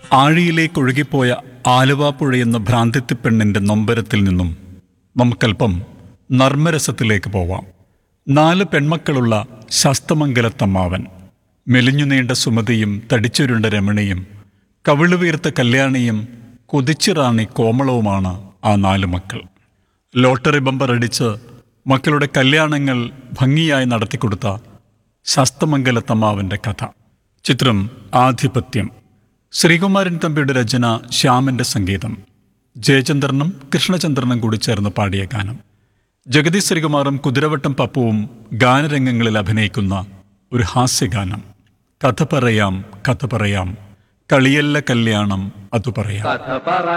ആഴിയിലേക്ക് ഒഴുകിപ്പോയ ആലുവാപ്പുഴയെന്ന ഭ്രാന്തിത്തിപ്പെണ്ണിന്റെ നൊമ്പരത്തിൽ നിന്നും നമുക്കല്പം നർമ്മരസത്തിലേക്ക് പോവാം നാല് പെൺമക്കളുള്ള ശസ്തമംഗലത്തമ്മാവൻ മെലിഞ്ഞു നീണ്ട സുമതിയും തടിച്ചുരുണ്ട രമണിയും കവിളുവീർത്ത കല്യാണിയും കൊതിച്ചിറാണി കോമളവുമാണ് ആ നാല് മക്കൾ ലോട്ടറി ബമ്പർ അടിച്ച് മക്കളുടെ കല്യാണങ്ങൾ ഭംഗിയായി നടത്തിക്കൊടുത്ത ശസ്തമംഗലത്തമ്മാവന്റെ കഥ ചിത്രം ആധിപത്യം ശ്രീകുമാരൻ തമ്പിയുടെ രചന ശ്യാമന്റെ സംഗീതം ജയചന്ദ്രനും കൃഷ്ണചന്ദ്രനും കൂടി ചേർന്ന് പാടിയ ഗാനം ജഗതി ശ്രീകുമാറും കുതിരവട്ടം പപ്പുവും ഗാനരംഗങ്ങളിൽ അഭിനയിക്കുന്ന ഒരു ഹാസ്യഗാനം കഥ പറയാം കഥ പറയാം കളിയല്ല കല്യാണം അതു പറയാം കഥ പറ